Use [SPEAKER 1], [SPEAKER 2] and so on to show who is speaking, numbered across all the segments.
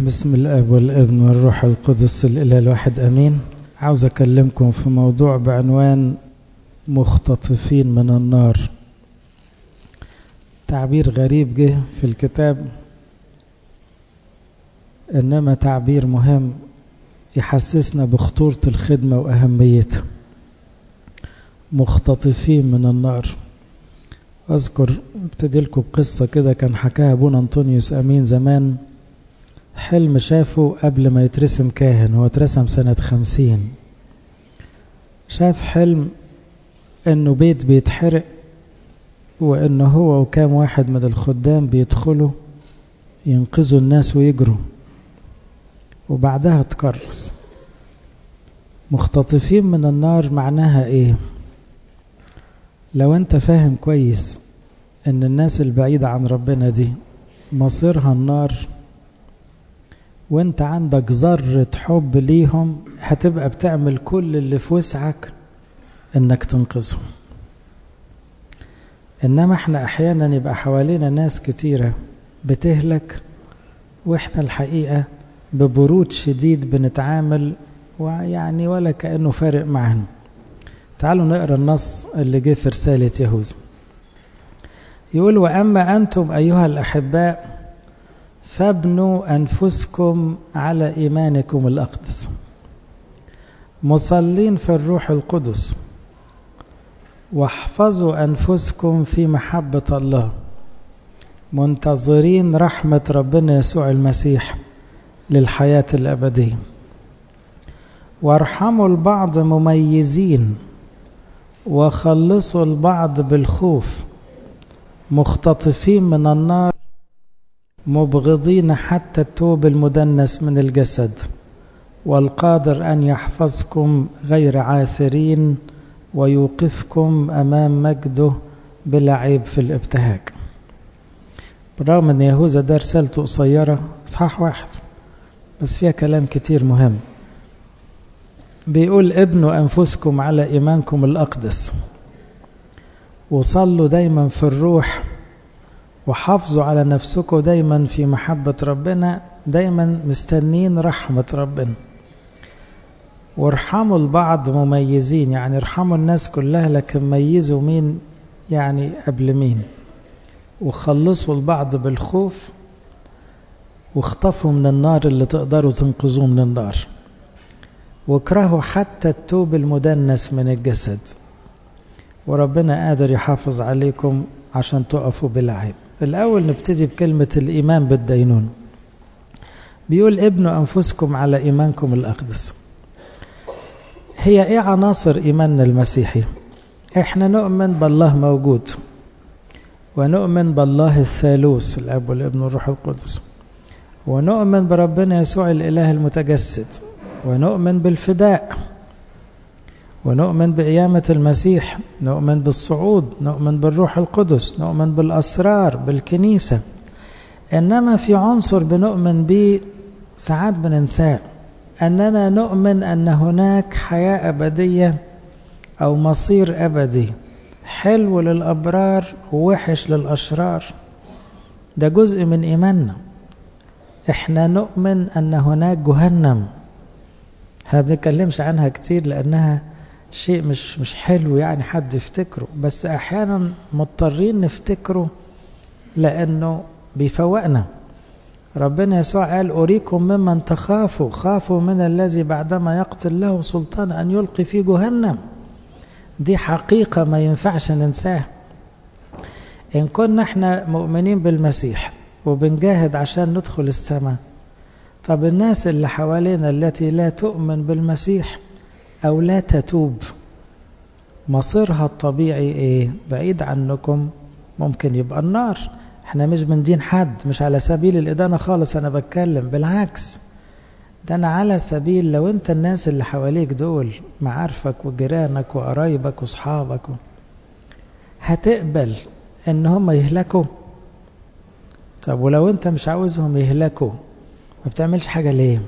[SPEAKER 1] بسم الاب والابن والروح القدس الاله الواحد امين عاوز اكلمكم في موضوع بعنوان مختطفين من النار تعبير غريب جه في الكتاب انما تعبير مهم يحسسنا بخطورة الخدمة واهميتها مختطفين من النار اذكر ابتدي لكم بقصة كده كان حكاها ابونا انطونيوس امين زمان حلم شافه قبل ما يترسم كاهن هو اترسم سنة خمسين شاف حلم انه بيت بيتحرق وانه هو وكام واحد من الخدام بيدخلوا ينقذوا الناس ويجروا وبعدها تكرس مختطفين من النار معناها ايه لو انت فاهم كويس ان الناس البعيدة عن ربنا دي مصيرها النار وانت عندك ذرة حب ليهم هتبقى بتعمل كل اللي في وسعك انك تنقذهم انما احنا احيانا يبقى حوالينا ناس كتيرة بتهلك واحنا الحقيقة ببرود شديد بنتعامل ويعني ولا كأنه فارق معنا تعالوا نقرأ النص اللي جه في رسالة يهوذا يقول وأما أنتم أيها الأحباء فابنوا أنفسكم على إيمانكم الأقدس مصلين في الروح القدس واحفظوا أنفسكم في محبة الله منتظرين رحمة ربنا يسوع المسيح للحياة الأبدية وارحموا البعض مميزين وخلصوا البعض بالخوف مختطفين من النار مبغضين حتى التوب المدنس من الجسد والقادر أن يحفظكم غير عاثرين ويوقفكم أمام مجده بلا عيب في الابتهاج برغم أن يهوذا ده رسالته قصيرة إصحاح واحد بس فيها كلام كتير مهم بيقول ابنوا أنفسكم على إيمانكم الأقدس وصلوا دايما في الروح وحافظوا على نفسكم دايما في محبة ربنا دايما مستنين رحمة ربنا وارحموا البعض مميزين يعني ارحموا الناس كلها لكن ميزوا مين يعني قبل مين وخلصوا البعض بالخوف واخطفوا من النار اللي تقدروا تنقذوه من النار واكرهوا حتى التوب المدنس من الجسد وربنا قادر يحافظ عليكم عشان تقفوا بلا عيب الأول نبتدي بكلمة الإيمان بالدينون بيقول ابنوا أنفسكم على إيمانكم الأقدس هي إيه عناصر إيماننا المسيحي إحنا نؤمن بالله موجود ونؤمن بالله الثالوث الأب والابن والروح القدس ونؤمن بربنا يسوع الإله المتجسد ونؤمن بالفداء ونؤمن بقيامة المسيح نؤمن بالصعود نؤمن بالروح القدس نؤمن بالأسرار بالكنيسة إنما في عنصر بنؤمن به ساعات بننساه أننا نؤمن أن هناك حياة أبدية أو مصير أبدي حلو للأبرار ووحش للأشرار ده جزء من إيماننا إحنا نؤمن أن هناك جهنم احنا بنتكلمش عنها كتير لأنها شيء مش مش حلو يعني حد يفتكره بس احيانا مضطرين نفتكره لانه بيفوقنا ربنا يسوع قال اريكم ممن تخافوا خافوا من الذي بعدما يقتل له سلطان ان يلقي في جهنم دي حقيقة ما ينفعش ننساها إن كنا احنا مؤمنين بالمسيح وبنجاهد عشان ندخل السماء طب الناس اللي حوالينا التي لا تؤمن بالمسيح أو لا تتوب مصيرها الطبيعي إيه بعيد عنكم ممكن يبقى النار احنا مش بندين حد مش على سبيل الإدانة خالص أنا بتكلم بالعكس ده أنا على سبيل لو أنت الناس اللي حواليك دول معارفك وجيرانك وقرايبك وصحابك هتقبل إن هم يهلكوا طب ولو أنت مش عاوزهم يهلكوا ما بتعملش حاجة ليه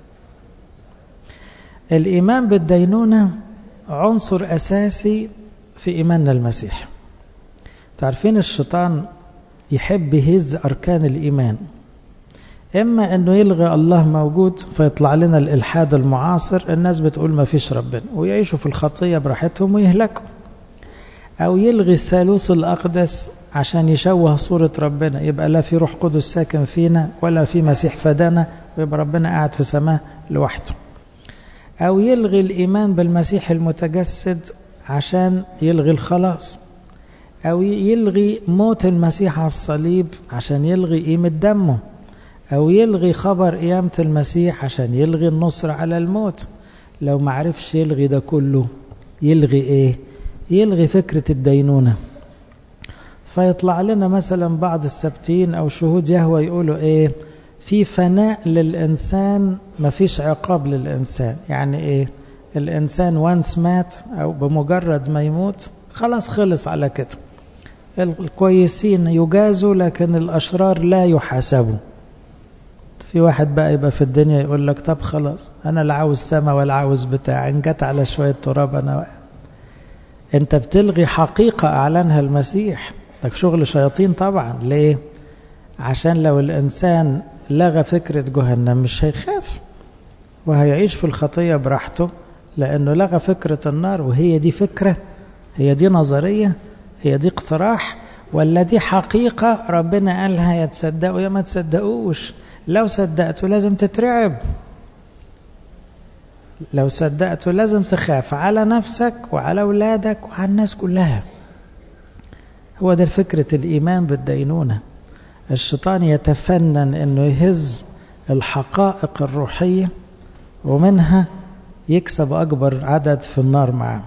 [SPEAKER 1] الإيمان بالدينونة عنصر أساسي في إيماننا المسيح تعرفين الشيطان يحب يهز أركان الإيمان إما أنه يلغي الله موجود فيطلع لنا الإلحاد المعاصر الناس بتقول ما فيش ربنا ويعيشوا في الخطية براحتهم ويهلكوا أو يلغي الثالوث الأقدس عشان يشوه صورة ربنا يبقى لا في روح قدس ساكن فينا ولا في مسيح فدانا ويبقى ربنا قاعد في سماه لوحده أو يلغي الإيمان بالمسيح المتجسد عشان يلغي الخلاص أو يلغي موت المسيح على الصليب عشان يلغي قيمة دمه أو يلغي خبر قيامة المسيح عشان يلغي النصر على الموت لو معرفش يلغي ده كله يلغي إيه يلغي فكرة الدينونة فيطلع لنا مثلا بعض السبتين أو شهود يهوى يقولوا إيه في فناء للإنسان ما فيش عقاب للإنسان يعني إيه الإنسان وانس مات أو بمجرد ما يموت خلاص خلص على كده الكويسين يجازوا لكن الأشرار لا يحاسبوا في واحد بقى يبقى في الدنيا يقول لك طب خلاص أنا لا عاوز سما ولا عاوز بتاع إن جت على شوية تراب أنا أنت بتلغي حقيقة أعلنها المسيح ده شغل شياطين طبعا ليه عشان لو الإنسان لغى فكرة جهنم مش هيخاف وهيعيش في الخطية براحته لأنه لغى فكرة النار وهي دي فكرة هي دي نظرية هي دي اقتراح ولا دي حقيقة ربنا قالها يا تصدقوا يا ما تصدقوش لو صدقتوا لازم تترعب لو صدقتوا لازم تخاف على نفسك وعلى أولادك وعلى الناس كلها هو ده فكرة الإيمان بالدينونة الشيطان يتفنن أنه يهز الحقائق الروحية ومنها يكسب أكبر عدد في النار معه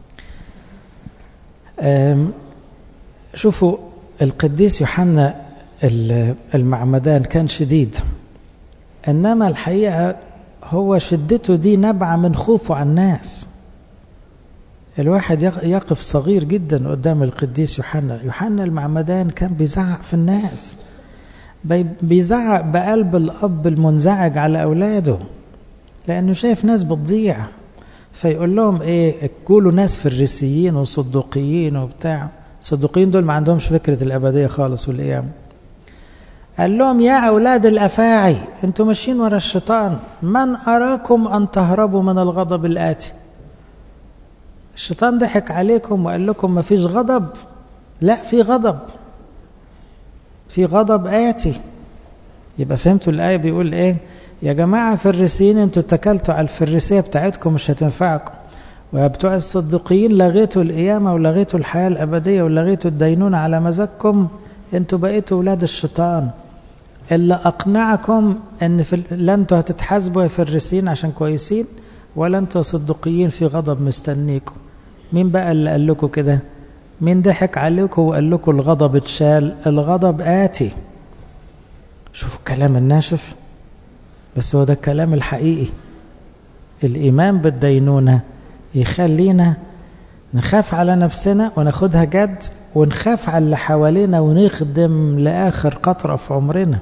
[SPEAKER 1] شوفوا القديس يوحنا المعمدان كان شديد إنما الحقيقة هو شدته دي نبعة من خوفه على الناس الواحد يقف صغير جدا قدام القديس يوحنا يوحنا المعمدان كان بيزعق في الناس بيزعق بقلب الأب المنزعج على أولاده لأنه شايف ناس بتضيع فيقول لهم إيه كلوا ناس فريسيين وصدوقيين وبتاع الصدوقيين دول ما عندهمش فكرة الأبدية خالص والقيامة قال لهم يا أولاد الأفاعي أنتم ماشيين ورا الشيطان من أراكم أن تهربوا من الغضب الآتي الشيطان ضحك عليكم وقال لكم ما فيش غضب لا في غضب في غضب آتي يبقى فهمتوا الآية بيقول إيه يا جماعة فريسيين أنتوا اتكلتوا على الفريسية بتاعتكم مش هتنفعكم وبتوع الصديقيين لغيتوا القيامة ولغيتوا الحياة الأبدية ولغيتوا الدينونة على مزاجكم انتوا بقيتوا ولاد الشيطان اللي أقنعكم أن في لا انتوا هتتحاسبوا يا فريسيين عشان كويسين ولا انتوا صدقيين في غضب مستنيكم مين بقى اللي قال لكم كده مين ضحك عليكم وقال لكم الغضب اتشال الغضب آتي شوفوا الكلام الناشف بس هو ده الكلام الحقيقي الإيمان بالدينونة يخلينا نخاف على نفسنا وناخدها جد ونخاف على اللي حوالينا ونخدم لآخر قطرة في عمرنا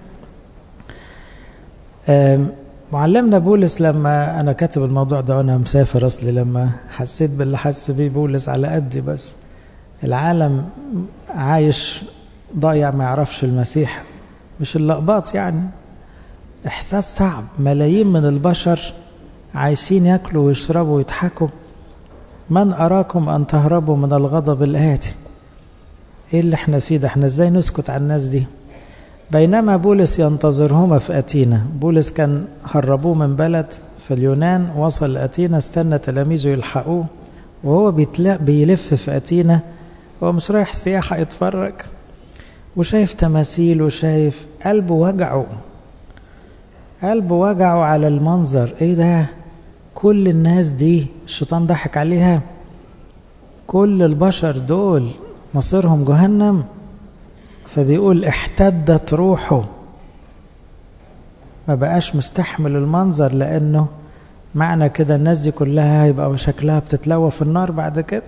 [SPEAKER 1] معلمنا بولس لما أنا كاتب الموضوع ده وأنا مسافر أصلي لما حسيت باللي حس بيه بولس على قدي بس العالم عايش ضايع ما يعرفش المسيح مش اللقباط يعني إحساس صعب ملايين من البشر عايشين ياكلوا ويشربوا ويضحكوا من أراكم أن تهربوا من الغضب الآتي إيه اللي احنا فيه ده احنا ازاي نسكت على الناس دي بينما بولس ينتظرهما في أتينا بولس كان هربوه من بلد في اليونان وصل أتينا استنى تلاميذه يلحقوه وهو بيلف في أتينا هو مش رايح سياحة يتفرج وشايف تماثيل وشايف قلبه وجعه قلبه وجعه على المنظر ايه ده كل الناس دي الشيطان ضحك عليها كل البشر دول مصيرهم جهنم فبيقول احتدت روحه ما بقاش مستحمل المنظر لانه معنى كده الناس دي كلها هيبقى شكلها بتتلوى في النار بعد كده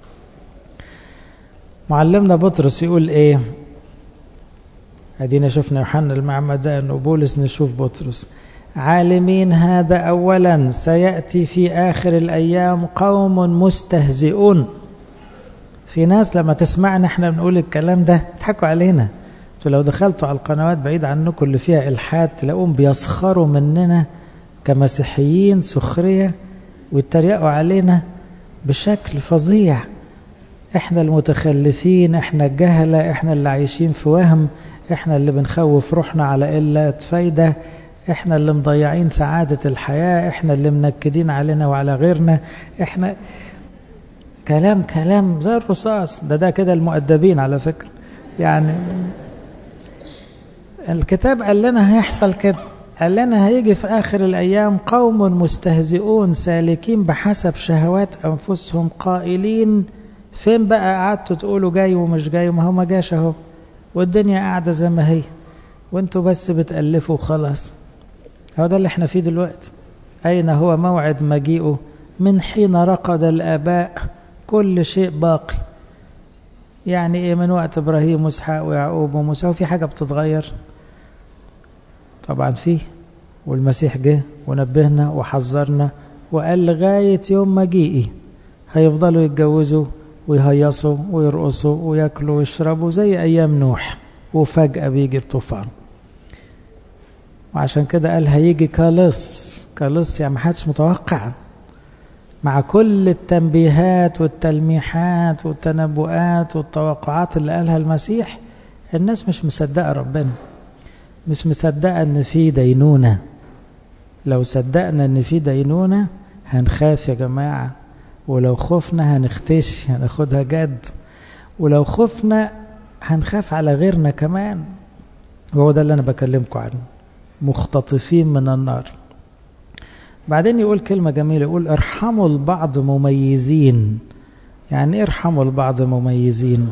[SPEAKER 1] معلمنا بطرس يقول ايه ادينا شفنا يوحنا المعمدان وبولس نشوف بطرس عالمين هذا اولا سياتي في اخر الايام قوم مستهزئون في ناس لما تسمعنا احنا بنقول الكلام ده تضحكوا علينا انتوا لو دخلتوا على القنوات بعيد عنكم اللي فيها الحاد تلاقوهم بيسخروا مننا كمسيحيين سخريه ويتريقوا علينا بشكل فظيع احنا المتخلفين احنا الجهلة احنا اللي عايشين في وهم احنا اللي بنخوف روحنا على قلة فايدة احنا اللي مضيعين سعادة الحياة احنا اللي منكدين علينا وعلى غيرنا احنا كلام كلام زي الرصاص ده ده كده المؤدبين على فكرة يعني الكتاب قال لنا هيحصل كده قال لنا هيجي في آخر الأيام قوم مستهزئون سالكين بحسب شهوات أنفسهم قائلين فين بقى قعدتوا تقولوا جاي ومش جاي ما هو ما جاش اهو والدنيا قاعدة زي ما هي وانتوا بس بتألفوا خلاص هو ده اللي احنا فيه دلوقتي أين هو موعد مجيئه من حين رقد الآباء كل شيء باقي يعني ايه من وقت إبراهيم وإسحاق ويعقوب وموسى وفي حاجة بتتغير طبعا فيه والمسيح جه ونبهنا وحذرنا وقال لغاية يوم مجيئي هيفضلوا يتجوزوا ويهيصوا ويرقصوا وياكلوا ويشربوا زي أيام نوح وفجأة بيجي الطوفان وعشان كده قال هيجي كالص كالص يعني محدش متوقع مع كل التنبيهات والتلميحات والتنبؤات والتوقعات اللي قالها المسيح الناس مش مصدقة ربنا مش مصدقة ان في دينونة لو صدقنا ان في دينونة هنخاف يا جماعة ولو خفنا هنختش هناخدها جد ولو خفنا هنخاف على غيرنا كمان وهو ده اللي انا بكلمكم عنه مختطفين من النار بعدين يقول كلمة جميلة يقول ارحموا البعض مميزين يعني ايه ارحموا البعض مميزين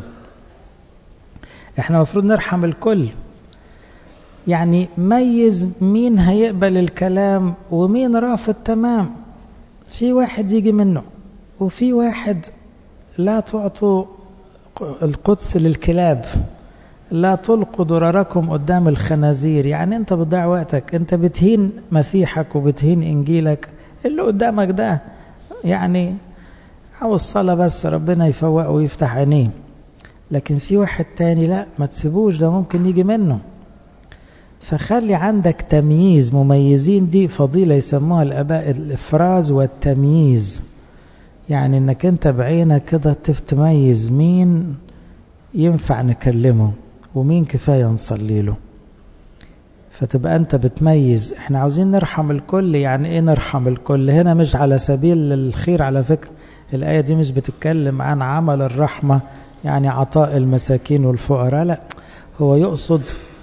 [SPEAKER 1] احنا المفروض نرحم الكل يعني ميز مين هيقبل الكلام ومين رافض تمام في واحد يجي منه وفي واحد لا تعطوا القدس للكلاب لا تلقوا ضرركم قدام الخنازير يعني انت بتضيع وقتك انت بتهين مسيحك وبتهين انجيلك اللي قدامك ده يعني عاوز صلاة بس ربنا يفوقه ويفتح عينيه لكن في واحد تاني لا ما تسيبوش ده ممكن يجي منه فخلي عندك تمييز مميزين دي فضيلة يسموها الآباء الإفراز والتمييز يعني انك انت بعينك كده تميز مين ينفع نكلمه ومين كفاية نصلي له فتبقى انت بتميز احنا عاوزين نرحم الكل يعني ايه نرحم الكل هنا مش على سبيل الخير على فكرة الآية دي مش بتتكلم عن عمل الرحمة يعني عطاء المساكين والفقراء لا هو يقصد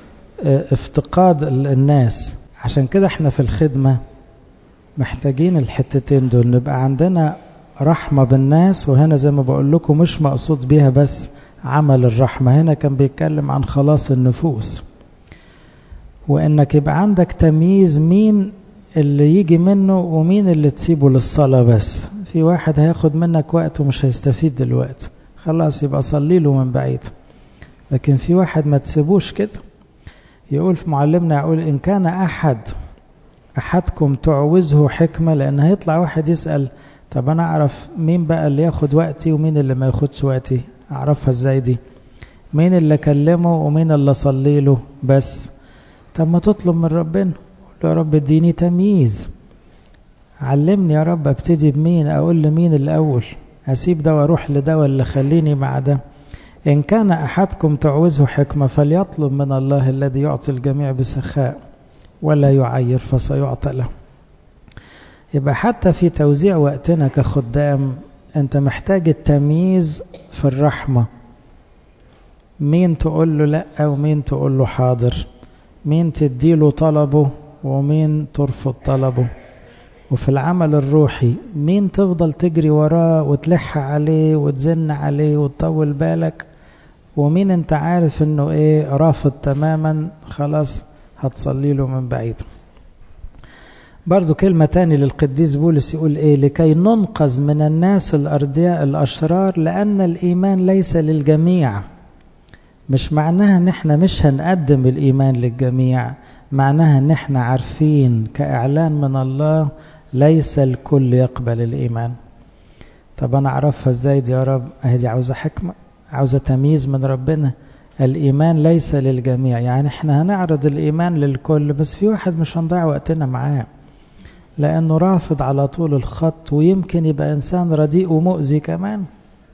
[SPEAKER 1] افتقاد الناس عشان كده احنا في الخدمة محتاجين الحتتين دول نبقى عندنا رحمة بالناس وهنا زي ما بقول لكم مش مقصود بيها بس عمل الرحمة هنا كان بيتكلم عن خلاص النفوس وانك يبقى عندك تمييز مين اللي يجي منه ومين اللي تسيبه للصلاة بس في واحد هياخد منك وقت ومش هيستفيد دلوقتي خلاص يبقى صلي له من بعيد لكن في واحد ما تسيبوش كده يقول في معلمنا يقول إن كان أحد أحدكم تعوزه حكمة لأن هيطلع واحد يسأل طب أنا أعرف مين بقى اللي ياخد وقتي ومين اللي ما ياخدش وقتي أعرفها إزاي دي مين اللي أكلمه ومين اللي أصلي له بس طب ما تطلب من ربنا قول له يا رب اديني تمييز علمني يا رب ابتدي بمين أقول لمين الأول أسيب ده وأروح لده ولا خليني مع ده إن كان أحدكم تعوزه حكمة فليطلب من الله الذي يعطي الجميع بسخاء ولا يعير فسيعطى له يبقى حتى في توزيع وقتنا كخدام أنت محتاج التمييز في الرحمة مين تقول له لا ومين تقول له حاضر مين تديله طلبه ومين ترفض طلبه وفي العمل الروحي مين تفضل تجري وراه وتلح عليه وتزن عليه وتطول بالك ومين انت عارف انه ايه رافض تماما خلاص هتصلي له من بعيد برضو كلمة تاني للقديس بولس يقول ايه لكي ننقذ من الناس الأردياء الأشرار لأن الإيمان ليس للجميع مش معناها ان احنا مش هنقدم الإيمان للجميع معناها ان احنا عارفين كإعلان من الله ليس الكل يقبل الإيمان طب أنا أعرفها إزاي دي يا رب أهي دي عاوزة حكمة عاوزة تمييز من ربنا الإيمان ليس للجميع يعني احنا هنعرض الإيمان للكل بس في واحد مش هنضيع وقتنا معاه لأنه رافض على طول الخط ويمكن يبقى إنسان رديء ومؤذي كمان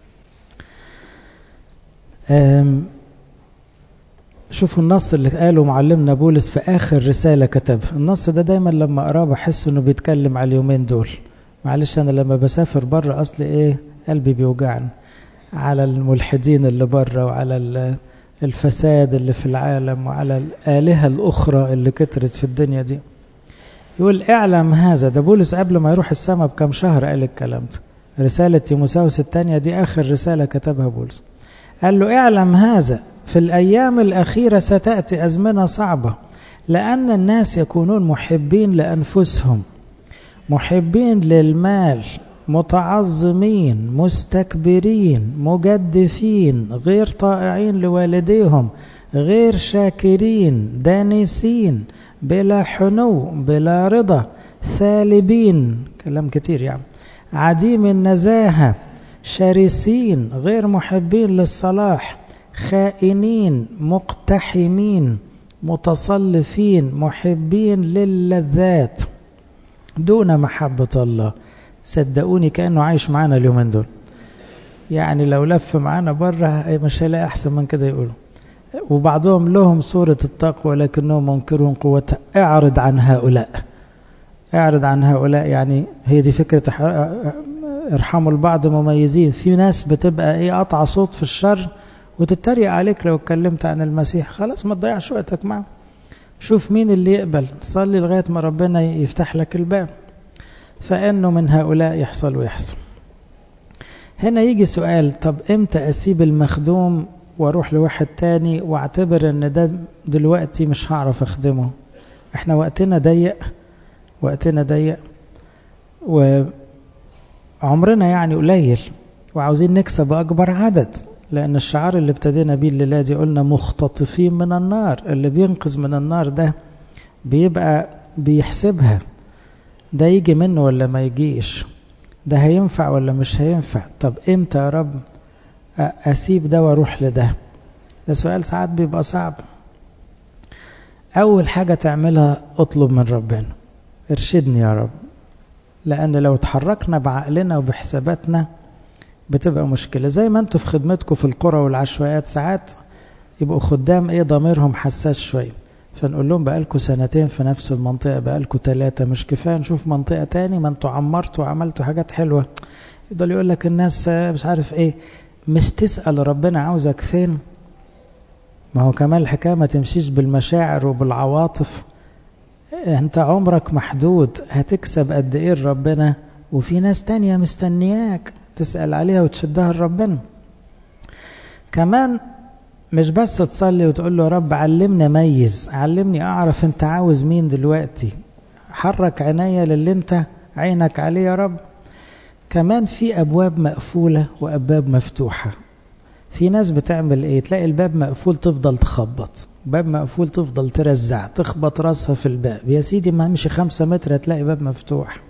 [SPEAKER 1] شوفوا النص اللي قاله معلمنا بولس في آخر رسالة كتب النص ده دايما لما أقراه بحس إنه بيتكلم على اليومين دول معلش أنا لما بسافر بره أصلي إيه قلبي بيوجعني على الملحدين اللي بره وعلى الفساد اللي في العالم وعلى الآلهة الأخرى اللي كترت في الدنيا دي يقول اعلم هذا ده بولس قبل ما يروح السماء بكم شهر قال الكلام ده رسالة تيموساوس الثانية دي آخر رسالة كتبها بولس قال له اعلم هذا في الأيام الأخيرة ستأتي أزمنة صعبة لأن الناس يكونون محبين لأنفسهم محبين للمال متعظمين مستكبرين مجدفين غير طائعين لوالديهم غير شاكرين دانسين بلا حنو بلا رضا ثالبين كلام كتير يعني عديم النزاهة شرسين غير محبين للصلاح خائنين مقتحمين متصلفين محبين للذات دون محبة الله صدقوني كأنه عايش معانا اليومين دول يعني لو لف معانا بره مش هيلاقي أحسن من كده يقولوا وبعضهم لهم صورة التقوى لكنهم منكرون قوتها اعرض عن هؤلاء اعرض عن هؤلاء يعني هي دي فكرة ارحموا البعض مميزين في ناس بتبقى ايه قطع صوت في الشر وتتريق عليك لو اتكلمت عن المسيح خلاص ما تضيعش وقتك معه شوف مين اللي يقبل صلي لغاية ما ربنا يفتح لك الباب فإنه من هؤلاء يحصل ويحصل هنا يجي سؤال طب امتى أسيب المخدوم واروح لواحد تاني واعتبر ان ده دلوقتي مش هعرف اخدمه احنا وقتنا ضيق وقتنا ضيق وعمرنا يعني قليل وعاوزين نكسب اكبر عدد لان الشعار اللي ابتدينا بيه الليله دي قلنا مختطفين من النار اللي بينقذ من النار ده بيبقى بيحسبها ده يجي منه ولا ما يجيش ده هينفع ولا مش هينفع طب امتى يا رب أسيب ده وأروح لده ده سؤال ساعات بيبقى صعب أول حاجة تعملها اطلب من ربنا ارشدني يا رب لأن لو اتحركنا بعقلنا وبحساباتنا بتبقى مشكلة زي ما انتوا في خدمتكم في القرى والعشوائيات ساعات يبقوا خدام ايه ضميرهم حساس شوية فنقول لهم بقالكم سنتين في نفس المنطقة بقالكم ثلاثة مش كفاية نشوف منطقة تاني ما انتوا عمرتوا وعملتوا حاجات حلوة يفضل يقول لك الناس مش عارف ايه مش تسأل ربنا عاوزك فين ما هو كمان الحكاية ما تمشيش بالمشاعر وبالعواطف انت عمرك محدود هتكسب قد ايه ربنا وفي ناس تانية مستنياك تسأل عليها وتشدها لربنا كمان مش بس تصلي وتقول له يا رب علمني اميز علمني اعرف انت عاوز مين دلوقتي حرك عينيا للي انت عينك عليه يا رب كمان في أبواب مقفولة وأبواب مفتوحة في ناس بتعمل ايه تلاقي الباب مقفول تفضل تخبط باب مقفول تفضل ترزع تخبط راسها في الباب يا سيدي ما امشي خمسة متر هتلاقي باب مفتوح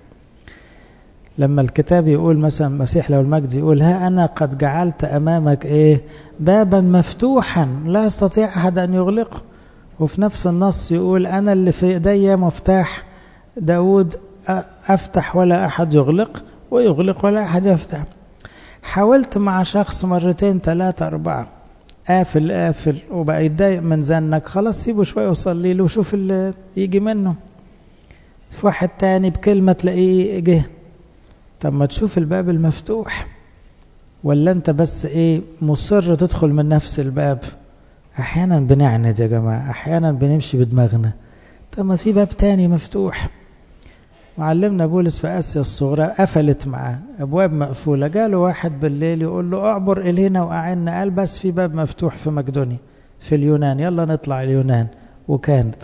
[SPEAKER 1] لما الكتاب يقول مثلا مسيح لو المجد يقول ها أنا قد جعلت أمامك إيه بابا مفتوحا لا يستطيع أحد أن يغلقه وفي نفس النص يقول أنا اللي في إيديا مفتاح داود أفتح ولا أحد يغلق ويغلق ولا أحد يفتح حاولت مع شخص مرتين ثلاثة أربعة قافل قافل وبقى يتضايق من زنك خلاص سيبه شوية وصلي له وشوف اللي يجي منه في واحد تاني بكلمة تلاقيه جه طب ما تشوف الباب المفتوح ولا انت بس ايه مصر تدخل من نفس الباب احيانا بنعند يا جماعة احيانا بنمشي بدماغنا طب ما في باب تاني مفتوح معلمنا بولس في اسيا الصغرى قفلت معاه ابواب مقفوله جاله واحد بالليل يقول له اعبر الينا واعنا قال بس في باب مفتوح في مقدوني في اليونان يلا نطلع اليونان وكانت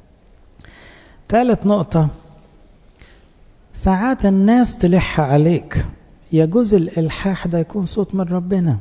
[SPEAKER 1] ثالث نقطه ساعات الناس تلح عليك يجوز الالحاح ده يكون صوت من ربنا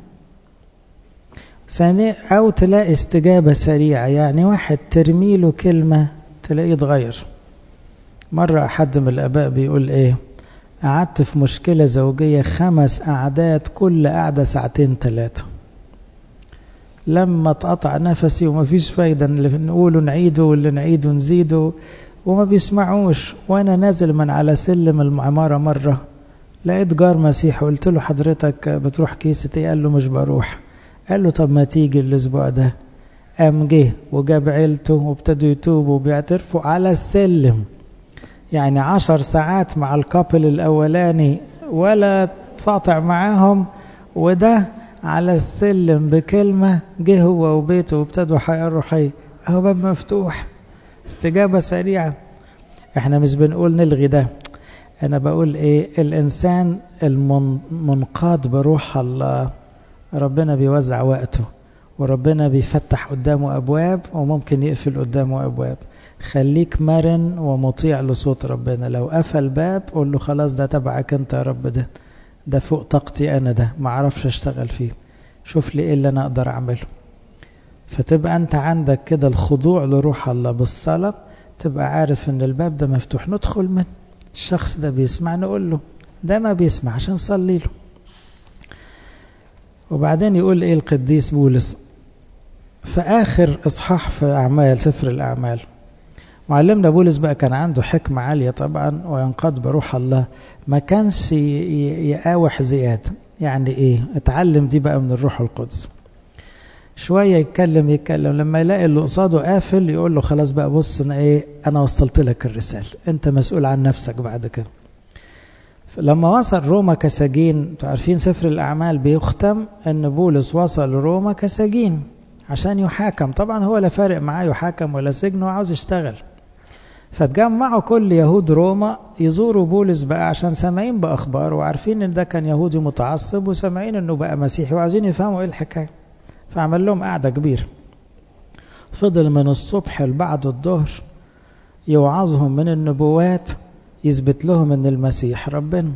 [SPEAKER 1] ثاني او تلاقي استجابه سريعه يعني واحد ترمي له كلمه تلاقيه اتغير مرة أحد من الآباء بيقول إيه قعدت في مشكلة زوجية خمس قعدات كل قعدة ساعتين ثلاثة لما اتقطع نفسي وما فيش فايدة اللي نقوله نعيده واللي نعيده نزيده وما بيسمعوش وانا نازل من على سلم العمارة مرة لقيت جار مسيح قلت له حضرتك بتروح كيسة ايه قال له مش بروح قال له طب ما تيجي الاسبوع ده قام جه وجاب عيلته وابتدوا يتوبوا وبيعترفوا على السلم يعني عشر ساعات مع الكابل الاولاني ولا تقاطع معاهم وده على السلم بكلمة جه هو وبيته وابتدوا حياة روحية اهو باب مفتوح استجابة سريعة احنا مش بنقول نلغي ده انا بقول ايه الانسان المنقاد بروح الله ربنا بيوزع وقته وربنا بيفتح قدامه ابواب وممكن يقفل قدامه ابواب خليك مرن ومطيع لصوت ربنا لو قفل باب قول له خلاص ده تبعك انت يا رب ده ده فوق طاقتي انا ده ما اعرفش اشتغل فيه شوف لي ايه اللي انا اقدر اعمله فتبقى انت عندك كده الخضوع لروح الله بالصلاة تبقى عارف ان الباب ده مفتوح ندخل من الشخص ده بيسمع نقول له ده ما بيسمع عشان نصلي له وبعدين يقول ايه القديس بولس في اخر اصحاح في اعمال سفر الاعمال معلمنا بولس بقى كان عنده حكمة عالية طبعا وينقاد بروح الله ما كانش يقاوح زيادة يعني ايه اتعلم دي بقى من الروح القدس شوية يتكلم يتكلم لما يلاقي اللي قصاده قافل يقول له خلاص بقى بص انا ايه انا وصلت لك الرسالة انت مسؤول عن نفسك بعد كده لما وصل روما كسجين انتوا عارفين سفر الاعمال بيختم ان بولس وصل روما كسجين عشان يحاكم طبعا هو لا فارق معاه يحاكم ولا سجن هو عاوز يشتغل فتجمعوا كل يهود روما يزوروا بولس بقى عشان سامعين باخبار وعارفين ان ده كان يهودي متعصب وسامعين انه بقى مسيحي وعايزين يفهموا ايه الحكايه فعمل لهم قعده كبيره فضل من الصبح لبعد الظهر يوعظهم من النبوات يثبت لهم ان المسيح ربنا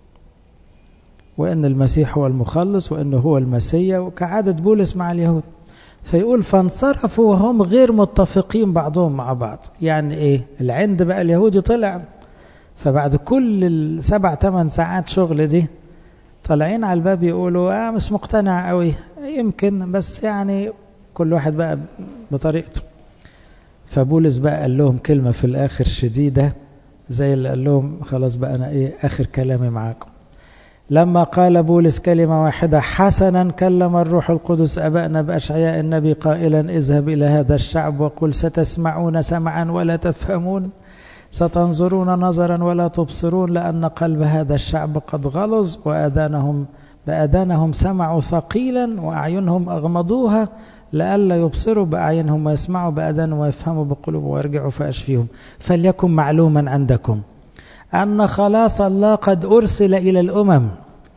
[SPEAKER 1] وان المسيح هو المخلص وانه هو المسيا وكعاده بولس مع اليهود فيقول فانصرفوا وهم غير متفقين بعضهم مع بعض يعني ايه العند بقى اليهودي طلع فبعد كل السبع ثمان ساعات شغل دي طالعين على الباب يقولوا اه مش مقتنع قوي يمكن بس يعني كل واحد بقى بطريقته فبولس بقى قال لهم كلمة في الآخر شديدة زي اللي قال لهم خلاص بقى أنا إيه آخر كلامي معاكم لما قال بولس كلمة واحدة حسنا كلم الروح القدس أبائنا بأشعياء النبي قائلا اذهب إلى هذا الشعب وقل ستسمعون سمعا ولا تفهمون ستنظرون نظرا ولا تبصرون لأن قلب هذا الشعب قد غلظ وأذانهم بأذانهم سمعوا ثقيلا وأعينهم أغمضوها لئلا يبصروا بأعينهم ويسمعوا بأذانهم ويفهموا بقلوبهم ويرجعوا فأشفيهم فليكن معلوما عندكم أن خلاص الله قد أرسل إلى الأمم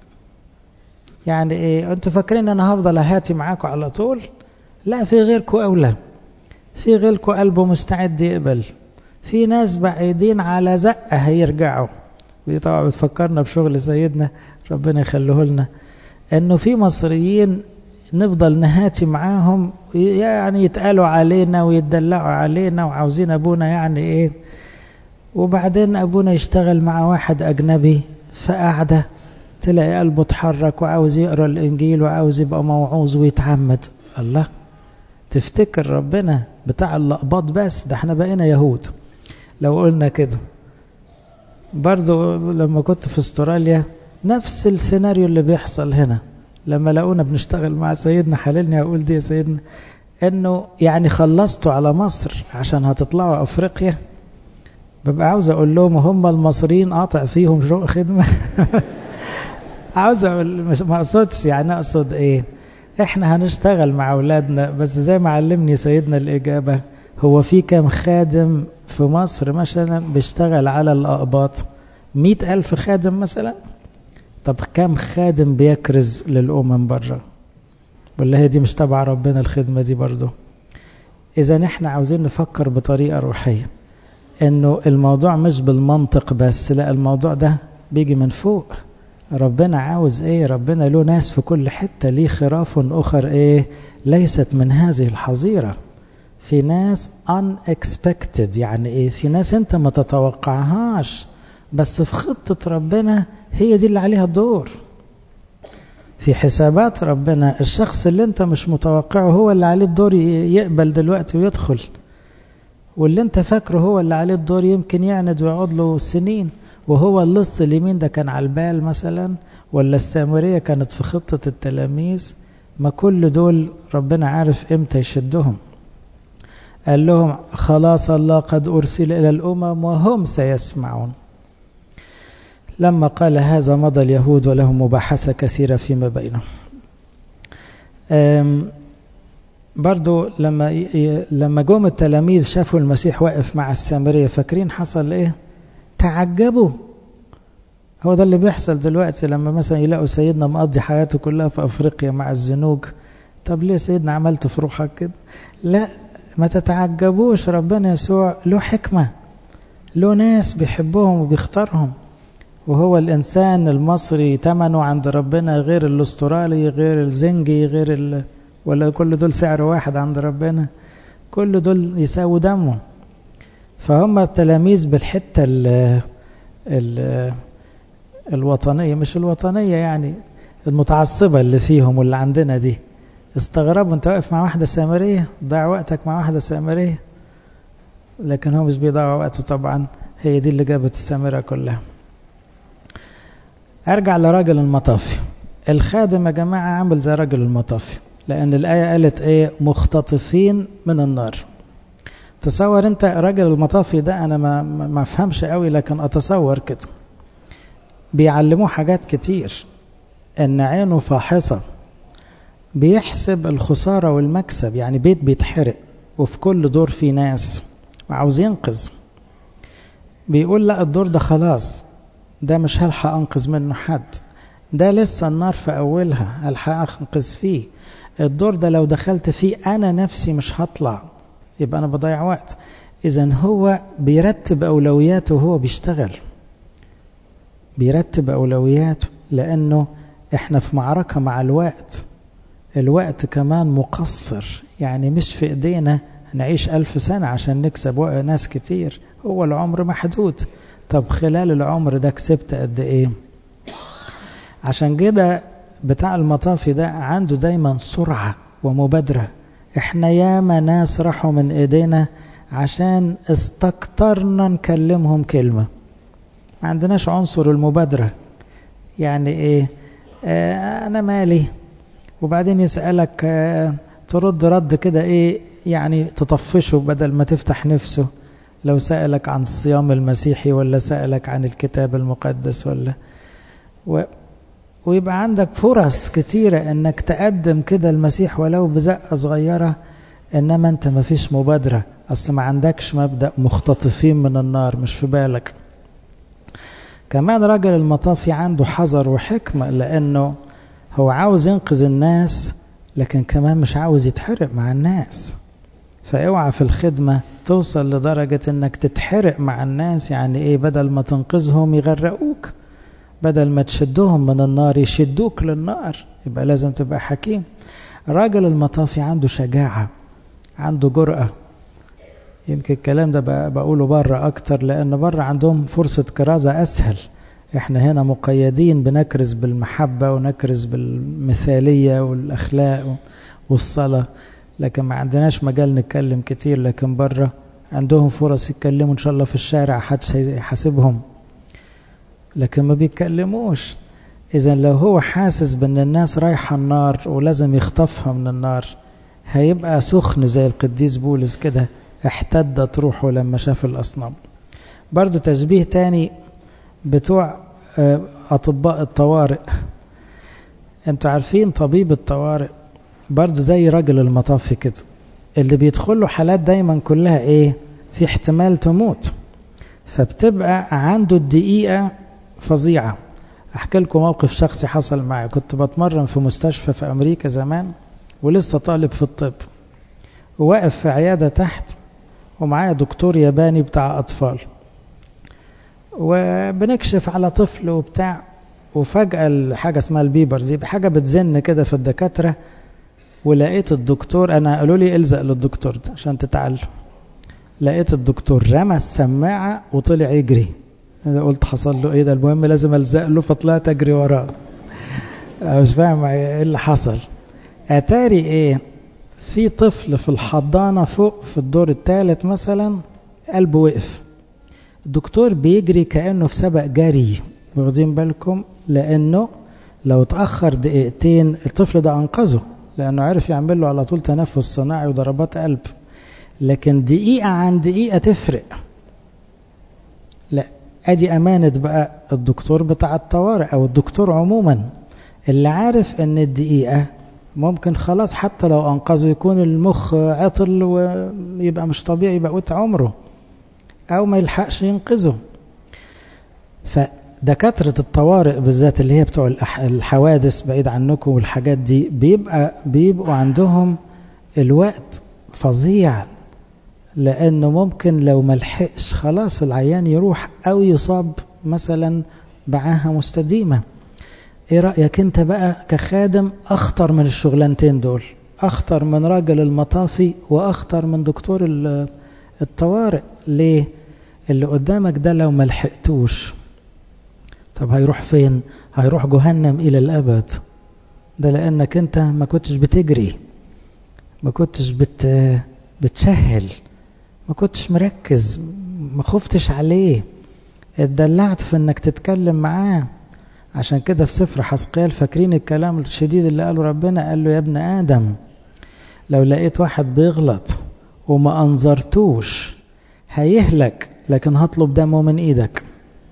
[SPEAKER 1] يعني إيه أنتوا فاكرين أنا هفضل أهاتي معاكم على طول لا في غيركم أولى في غيركم قلبه مستعد يقبل في ناس بعيدين على زقة هيرجعوا ودي طبعا بتفكرنا بشغل سيدنا ربنا يخليه لنا انه في مصريين نفضل نهاتي معاهم يعني يتقالوا علينا ويتدلعوا علينا وعاوزين ابونا يعني ايه وبعدين ابونا يشتغل مع واحد اجنبي فقاعده تلاقي قلبه اتحرك وعاوز يقرا الانجيل وعاوز يبقى موعوظ ويتعمد الله تفتكر ربنا بتاع اللقباط بس ده احنا بقينا يهود لو قلنا كده برضو لما كنت في استراليا نفس السيناريو اللي بيحصل هنا لما لقونا بنشتغل مع سيدنا حللني اقول دي يا سيدنا انه يعني خلصتوا على مصر عشان هتطلعوا افريقيا ببقى عاوز اقول لهم هم المصريين قاطع فيهم شوق خدمه عاوز اقول ما اقصدش يعني اقصد ايه احنا هنشتغل مع اولادنا بس زي ما علمني سيدنا الاجابه هو في كم خادم في مصر مثلا بيشتغل على الأقباط مئة ألف خادم مثلا طب كم خادم بيكرز للأمم بره ولا هي دي مش تبع ربنا الخدمة دي برضه إذا احنا عاوزين نفكر بطريقة روحية إنه الموضوع مش بالمنطق بس لا الموضوع ده بيجي من فوق ربنا عاوز ايه ربنا له ناس في كل حتة ليه خراف أخر ايه ليست من هذه الحظيرة في ناس unexpected يعني ايه في ناس انت ما تتوقعهاش بس في خطة ربنا هي دي اللي عليها الدور في حسابات ربنا الشخص اللي انت مش متوقعه هو اللي عليه الدور يقبل دلوقتي ويدخل واللي انت فاكره هو اللي عليه الدور يمكن يعند ويقعد له سنين وهو اللص اليمين ده كان على البال مثلا ولا السامرية كانت في خطة التلاميذ ما كل دول ربنا عارف امتى يشدهم قال لهم خلاص الله قد أرسل إلى الأمم وهم سيسمعون لما قال هذا مضى اليهود ولهم مباحثة كثيرة فيما بينهم برضو لما لما جم التلاميذ شافوا المسيح واقف مع السامرية فاكرين حصل ايه تعجبوا هو ده اللي بيحصل دلوقتي لما مثلا يلاقوا سيدنا مقضي حياته كلها في افريقيا مع الزنوج طب ليه سيدنا عملت في روحك كده لا ما تتعجبوش ربنا يسوع له حكمة له ناس بيحبهم وبيختارهم وهو الإنسان المصري تمنه عند ربنا غير الاسترالي غير الزنجي غير ال... ولا كل دول سعر واحد عند ربنا كل دول يساووا دمه فهم التلاميذ بالحتة ال ال الوطنية مش الوطنية يعني المتعصبة اللي فيهم واللي عندنا دي استغربوا انت واقف مع واحدة سامرية ضيع وقتك مع واحدة سامرية لكن هو مش بيضيع وقته طبعا هي دي اللي جابت السامرة كلها ارجع لراجل المطافي الخادم يا جماعة عامل زي راجل المطافي لأن الآية قالت إيه مختطفين من النار تصور أنت راجل المطافي ده أنا ما ما أفهمش قوي لكن أتصور كده بيعلموه حاجات كتير إن عينه فاحصة بيحسب الخسارة والمكسب يعني بيت بيتحرق وفي كل دور في ناس وعاوز ينقذ بيقول لا الدور ده خلاص ده مش هلحق أنقذ منه حد ده لسه النار في أولها هلحق أنقذ فيه الدور ده لو دخلت فيه أنا نفسي مش هطلع يبقى أنا بضيع وقت إذا هو بيرتب أولوياته وهو بيشتغل بيرتب أولوياته لأنه إحنا في معركة مع الوقت الوقت كمان مقصر يعني مش في إيدينا نعيش ألف سنة عشان نكسب ناس كتير هو العمر محدود طب خلال العمر ده كسبت قد إيه عشان كده بتاع المطافي ده عنده دايما سرعة ومبادرة احنا ياما ناس راحوا من ايدينا عشان استكترنا نكلمهم كلمة ما عندناش عنصر المبادرة يعني ايه آه انا مالي وبعدين يسألك آه ترد رد كده ايه يعني تطفشه بدل ما تفتح نفسه لو سألك عن الصيام المسيحي ولا سألك عن الكتاب المقدس ولا و ويبقى عندك فرص كتيرة انك تقدم كده المسيح ولو بزقة صغيرة انما انت ما فيش مبادرة اصل ما عندكش مبدأ مختطفين من النار مش في بالك كمان راجل المطافي عنده حذر وحكمة لانه هو عاوز ينقذ الناس لكن كمان مش عاوز يتحرق مع الناس فاوعى في الخدمة توصل لدرجة انك تتحرق مع الناس يعني ايه بدل ما تنقذهم يغرقوك بدل ما تشدهم من النار يشدوك للنار يبقى لازم تبقى حكيم راجل المطافي عنده شجاعة عنده جرأة يمكن الكلام ده بقوله بره أكتر لأن بره عندهم فرصة كرازة أسهل احنا هنا مقيدين بنكرز بالمحبة ونكرز بالمثالية والأخلاق والصلاة لكن ما عندناش مجال نتكلم كتير لكن بره عندهم فرص يتكلموا إن شاء الله في الشارع حدش هيحاسبهم لكن ما بيتكلموش إذا لو هو حاسس بأن الناس رايحة النار ولازم يخطفها من النار هيبقى سخن زي القديس بولس كده احتدت روحه لما شاف الأصنام برضو تشبيه تاني بتوع أطباء الطوارئ انتوا عارفين طبيب الطوارئ برضو زي راجل المطافي كده اللي بيدخله حالات دايما كلها ايه في احتمال تموت فبتبقى عنده الدقيقة فظيعة احكي لكم موقف شخصي حصل معي كنت بتمرن في مستشفى في امريكا زمان ولسه طالب في الطب وواقف في عيادة تحت ومعايا دكتور ياباني بتاع اطفال وبنكشف على طفل وبتاع وفجأة حاجة اسمها البيبرز دي حاجة بتزن كده في الدكاترة ولقيت الدكتور انا قالوا لي الزق للدكتور ده عشان تتعلم لقيت الدكتور رمى السماعة وطلع يجري أنا قلت حصل له ايه ده المهم لازم الزق له فطلعت اجري وراه مش فاهم ايه اللي حصل اتاري ايه في طفل في الحضانة فوق في الدور الثالث مثلا قلبه وقف الدكتور بيجري كأنه في سبق جري واخدين بالكم لأنه لو اتأخر دقيقتين الطفل ده أنقذه لأنه عرف يعمل له على طول تنفس صناعي وضربات قلب لكن دقيقة عن دقيقة تفرق لا ادي امانة بقى الدكتور بتاع الطوارئ او الدكتور عموما اللي عارف ان الدقيقة ممكن خلاص حتى لو انقذه يكون المخ عطل ويبقى مش طبيعي بقوت عمره او ما يلحقش ينقذه فدكاترة الطوارئ بالذات اللي هي بتوع الحوادث بعيد عنكم والحاجات دي بيبقى بيبقوا عندهم الوقت فظيع لانه ممكن لو ملحقش خلاص العيان يروح او يصاب مثلا بعاهه مستديمه ايه رايك انت بقى كخادم اخطر من الشغلانتين دول اخطر من راجل المطافي واخطر من دكتور الطوارئ ليه اللي قدامك ده لو ملحقتوش طب هيروح فين هيروح جهنم الى الابد ده لانك انت ما كنتش بتجري ما كنتش بت بتسهل ما كنتش مركز ما خفتش عليه اتدلعت في انك تتكلم معاه عشان كده في سفر حسقيال فاكرين الكلام الشديد اللي قاله ربنا قال له يا ابن ادم لو لقيت واحد بيغلط وما انظرتوش هيهلك لكن هطلب دمه من ايدك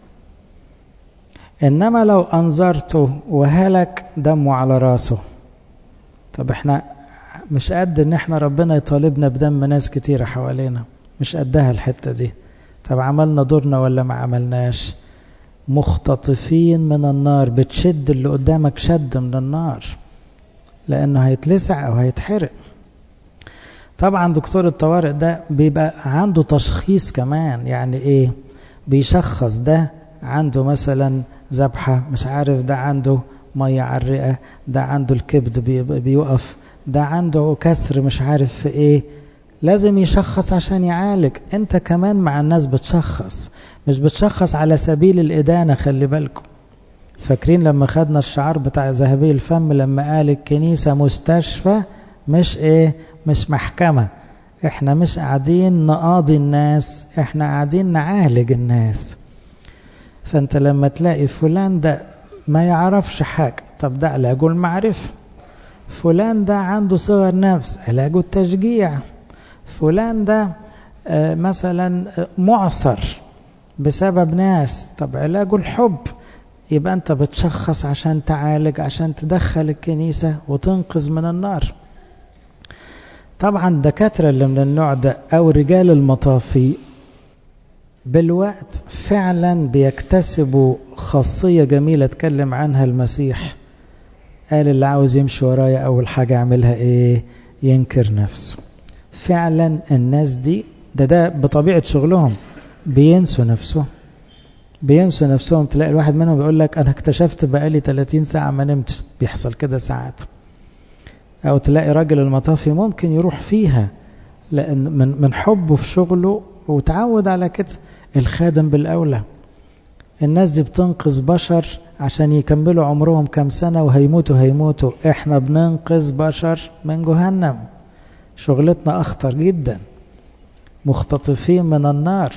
[SPEAKER 1] انما لو انظرته وهلك دمه على راسه طب احنا مش قد ان احنا ربنا يطالبنا بدم ناس كتيرة حوالينا مش قدها الحتة دي طب عملنا دورنا ولا ما عملناش مختطفين من النار بتشد اللي قدامك شد من النار لانه هيتلسع او هيتحرق طبعا دكتور الطوارئ ده بيبقى عنده تشخيص كمان يعني ايه بيشخص ده عنده مثلا ذبحة مش عارف ده عنده مية على الرئة ده عنده الكبد بيوقف ده عنده كسر مش عارف في ايه لازم يشخص عشان يعالج انت كمان مع الناس بتشخص مش بتشخص على سبيل الإدانة خلي بالكم فاكرين لما خدنا الشعار بتاع ذهبي الفم لما قال الكنيسة مستشفى مش ايه مش محكمة احنا مش قاعدين نقاضي الناس احنا قاعدين نعالج الناس فانت لما تلاقي فلان ده ما يعرفش حاجة طب ده علاجه المعرفة فلان ده عنده صغر نفس علاجه التشجيع فلان ده مثلا معصر بسبب ناس طب علاجه الحب يبقى انت بتشخص عشان تعالج عشان تدخل الكنيسة وتنقذ من النار طبعا الدكاترة اللي من النوع ده او رجال المطافي بالوقت فعلا بيكتسبوا خاصية جميلة اتكلم عنها المسيح قال اللي عاوز يمشي ورايا اول حاجة يعملها ايه ينكر نفسه فعلا الناس دي ده ده بطبيعة شغلهم بينسوا نفسه بينسوا نفسهم تلاقي الواحد منهم بيقول لك انا اكتشفت بقالي 30 ساعة ما نمتش بيحصل كده ساعات او تلاقي راجل المطافي ممكن يروح فيها لان من من حبه في شغله وتعود على كده الخادم بالاولى الناس دي بتنقذ بشر عشان يكملوا عمرهم كم سنة وهيموتوا هيموتوا احنا بننقذ بشر من جهنم شغلتنا اخطر جدا مختطفين من النار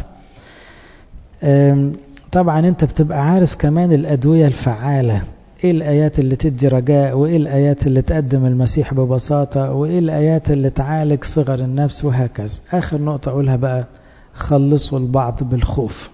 [SPEAKER 1] طبعا انت بتبقى عارف كمان الادوية الفعالة ايه الايات اللي تدي رجاء وايه الايات اللي تقدم المسيح ببساطة وايه الايات اللي تعالج صغر النفس وهكذا اخر نقطة اقولها بقى خلصوا البعض بالخوف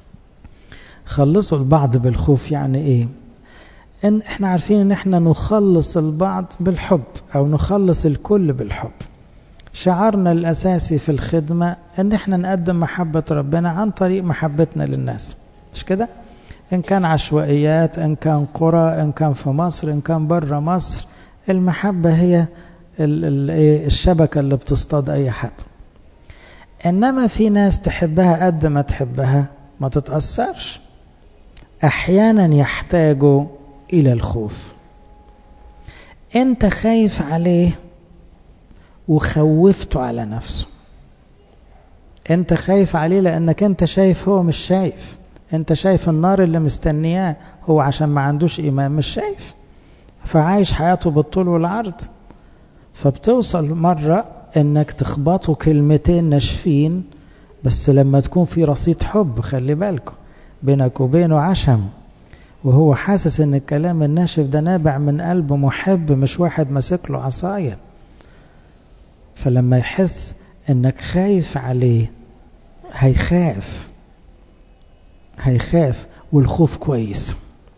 [SPEAKER 1] خلصوا البعض بالخوف يعني ايه ان احنا عارفين ان احنا نخلص البعض بالحب او نخلص الكل بالحب شعارنا الاساسي في الخدمة ان احنا نقدم محبة ربنا عن طريق محبتنا للناس مش كده ان كان عشوائيات ان كان قرى ان كان في مصر ان كان بره مصر المحبة هي الشبكة اللي بتصطاد اي حد انما في ناس تحبها قد ما تحبها ما تتأثرش احيانا يحتاجوا الى الخوف انت خايف عليه وخوفته على نفسه انت خايف عليه لانك انت شايف هو مش شايف انت شايف النار اللي مستنياه هو عشان ما عندوش ايمان مش شايف فعايش حياته بالطول والعرض فبتوصل مرة انك تخبطوا كلمتين ناشفين بس لما تكون في رصيد حب خلي بالكم بينك وبينه عشم وهو حاسس ان الكلام الناشف ده نابع من قلب محب مش واحد ماسك له عصاية فلما يحس انك خايف عليه هيخاف هيخاف والخوف كويس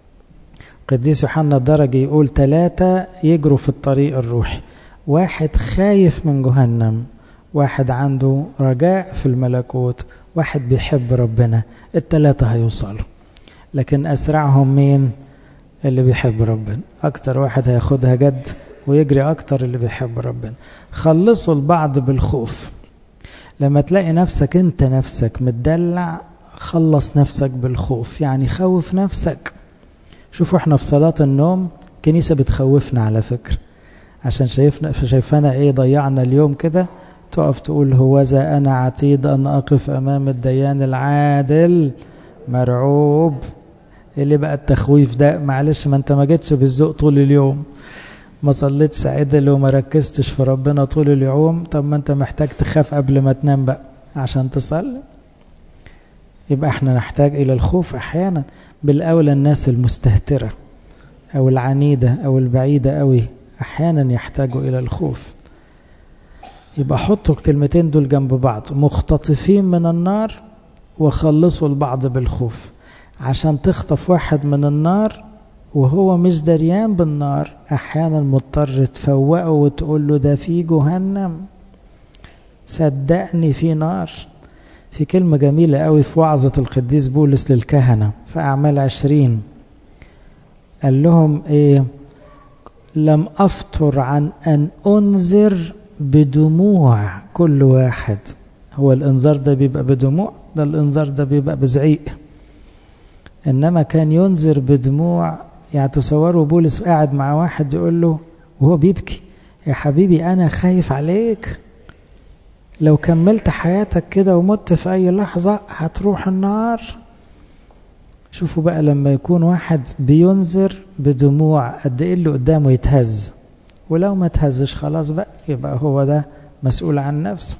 [SPEAKER 1] قديس يوحنا الدرجي يقول ثلاثة يجروا في الطريق الروحي واحد خايف من جهنم واحد عنده رجاء في الملكوت واحد بيحب ربنا التلاتة هيوصلوا لكن أسرعهم مين اللي بيحب ربنا أكتر واحد هياخدها جد ويجري أكتر اللي بيحب ربنا خلصوا البعض بالخوف لما تلاقي نفسك انت نفسك متدلع خلص نفسك بالخوف يعني خوف نفسك شوفوا احنا في صلاة النوم كنيسة بتخوفنا على فكرة عشان شايفنا شايفانا ايه ضيعنا اليوم كده تقف تقول هوذا انا عتيد ان اقف امام الديان العادل مرعوب اللي بقى التخويف ده معلش ما انت ما جيتش بالذوق طول اليوم ما صليتش عدل وما ركزتش في ربنا طول اليوم طب ما انت محتاج تخاف قبل ما تنام بقى عشان تصلي يبقى احنا نحتاج الى الخوف احيانا بالاولى الناس المستهترة او العنيدة او البعيدة قوي احيانا يحتاجوا الى الخوف يبقى حطوا الكلمتين دول جنب بعض مختطفين من النار وخلصوا البعض بالخوف عشان تخطف واحد من النار وهو مش دريان بالنار احيانا مضطر تفوقه وتقول له ده في جهنم صدقني في نار في كلمة جميلة قوي في وعظة القديس بولس للكهنة في أعمال عشرين قال لهم إيه لم أفطر عن أن أنذر بدموع كل واحد هو الإنذار ده بيبقى بدموع ده الإنذار ده بيبقى بزعيق إنما كان ينذر بدموع يعني تصوروا بولس قاعد مع واحد يقول له وهو بيبكي يا حبيبي أنا خايف عليك لو كملت حياتك كده ومت في أي لحظة هتروح النار شوفوا بقى لما يكون واحد بينذر بدموع قد ايه اللي قدامه يتهز ولو ما تهزش خلاص بقى يبقى هو ده مسؤول عن نفسه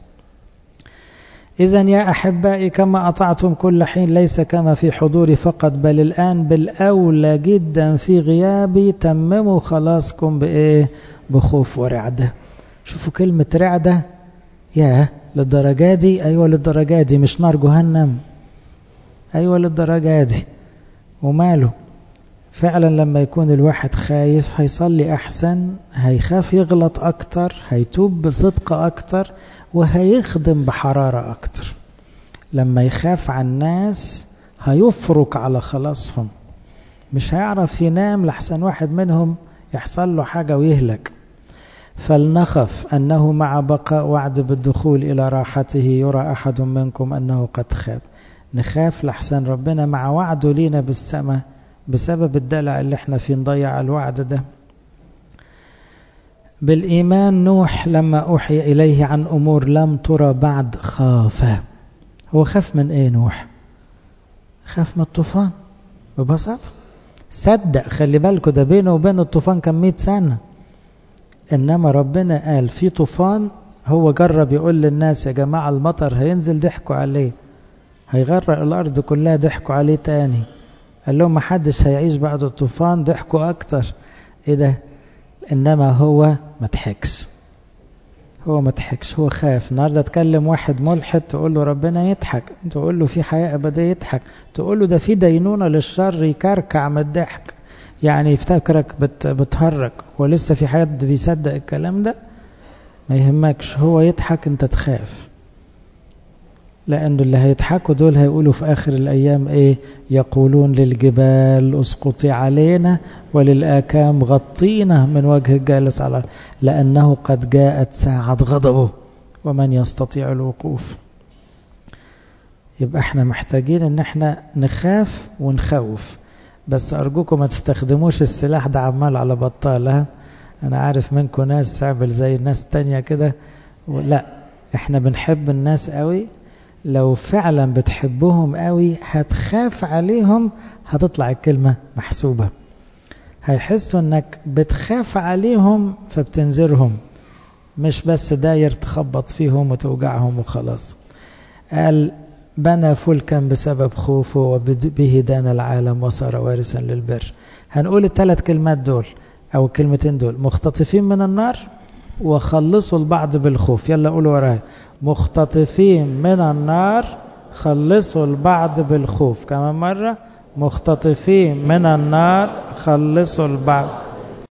[SPEAKER 1] إذا يا أحبائي كما أطعتم كل حين ليس كما في حضوري فقط بل الآن بالأولى جدا في غيابي تمموا خلاصكم بإيه بخوف ورعدة شوفوا كلمة رعدة يا للدرجة دي أيوة للدرجة دي مش نار جهنم أيوة للدرجة دي وماله فعلا لما يكون الواحد خايف هيصلي أحسن هيخاف يغلط أكتر هيتوب بصدق أكتر وهيخدم بحرارة أكتر لما يخاف عن الناس هيفرك على خلاصهم مش هيعرف ينام لحسن واحد منهم يحصل له حاجة ويهلك فلنخف أنه مع بقاء وعد بالدخول إلى راحته يرى أحد منكم أنه قد خاب نخاف لحسن ربنا مع وعده لينا بالسماء بسبب الدلع اللي احنا فيه نضيع الوعد ده بالإيمان نوح لما أوحي إليه عن أمور لم ترى بعد خاف هو خاف من إيه نوح خاف من الطوفان ببساطة صدق خلي بالكوا ده بينه وبين الطوفان كان 100 سنة إنما ربنا قال في طوفان هو جرب يقول للناس يا جماعة المطر هينزل ضحكوا عليه هيغرق الأرض كلها ضحكوا عليه تاني قال لهم ما حدش هيعيش بعد الطوفان ضحكوا أكتر إيه ده إنما هو ما ضحكش هو ما ضحكش هو خاف النهارده تكلم واحد ملحد تقول له ربنا يضحك تقول له في حياة أبدية يضحك تقول له ده في دينونة للشر يكركع من الضحك يعني يفتكرك بت بتهرج ولسه في حد بيصدق الكلام ده ما يهمكش هو يضحك انت تخاف لأن اللي هيضحكوا دول هيقولوا في آخر الأيام إيه يقولون للجبال اسقطي علينا وللآكام غطينا من وجه الجالس على لأنه قد جاءت ساعة غضبه ومن يستطيع الوقوف يبقى احنا محتاجين ان احنا نخاف ونخوف بس أرجوكم ما تستخدموش السلاح ده عمال على بطال أنا عارف منكم ناس تعمل زي الناس التانية كده لا احنا بنحب الناس قوي لو فعلا بتحبهم قوي هتخاف عليهم هتطلع الكلمة محسوبة هيحسوا انك بتخاف عليهم فبتنذرهم مش بس داير تخبط فيهم وتوجعهم وخلاص قال بنى فلكا بسبب خوفه وبه دان العالم وصار وارثا للبر هنقول الثلاث كلمات دول او الكلمتين دول مختطفين من النار وخلصوا البعض بالخوف يلا قولوا ورايا مختطفين من النار خلصوا البعض بالخوف كمان مرة مختطفين من النار خلصوا البعض